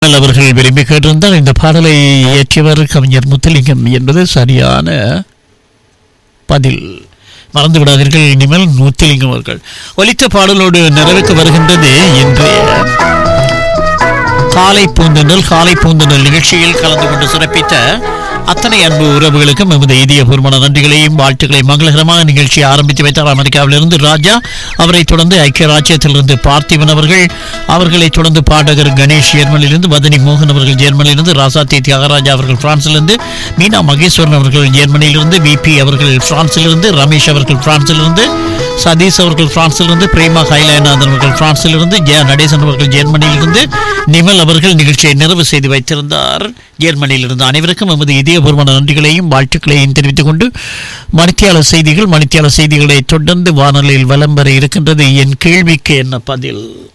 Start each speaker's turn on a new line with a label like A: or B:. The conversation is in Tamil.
A: நிமல் அவர்கள் விரும்பி கேட்டிருந்தால் இந்த பாடலை இயற்றியவர் கவிஞர் முத்துலிங்கம் என்பது சரியான பதில் மறந்து விடாதீர்கள் இனிமேல் முத்துலிங்கம் அவர்கள் ஒலித்த பாடலோடு நிறைவுக்கு வருகின்றது இன்றைய காலை பூந்தென்றல் காலை பூந்தென்றல் நிகழ்ச்சியில் கலந்து கொண்டு சிறப்பித்த அத்தனை அன்பு உறவுகளுக்கும் எமது இதயபூர்வமான நன்றிகளையும் வாழ்த்துக்களையும் மங்களகரமாக நிகழ்ச்சியை ஆரம்பித்து வைத்தார் அமெரிக்காவிலிருந்து ராஜா அவரை தொடர்ந்து ஐக்கிய ராஜ்யத்திலிருந்து பார்த்திபன் அவர்கள் அவர்களை தொடர்ந்து பாடகர் கணேஷ் ஜெர்மனியிலிருந்து வதனி மோகன் அவர்கள் ஜெர்மனியிலிருந்து ராசாத்தி தியாகராஜா அவர்கள் பிரான்சிலிருந்து மீனா மகேஸ்வரன் அவர்கள் ஜெர்மனியிலிருந்து விபி அவர்கள் பிரான்சிலிருந்து ரமேஷ் அவர்கள் பிரான்சிலிருந்து சதீஷ் அவர்கள் பிரான்சிலிருந்து பிரேமா கைலாயநாதன் அவர்கள் பிரான்சிலிருந்து ஜெய நடேசன் அவர்கள் ஜெர்மனியிலிருந்து நிமல் அவர்கள் நிகழ்ச்சியை நிறைவு செய்து வைத்திருந்தார் ஜெர்மனியிலிருந்து அனைவருக்கும் எமது இதயபூர்வமான நன்றிகளையும் வாழ்த்துக்களையும் தெரிவித்துக் கொண்டு மணித்தியாளர் செய்திகள் மணித்தியாளர் செய்திகளை தொடர்ந்து வானொலியில் வலம் வர இருக்கின்றது என் கேள்விக்கு என்ன பதில்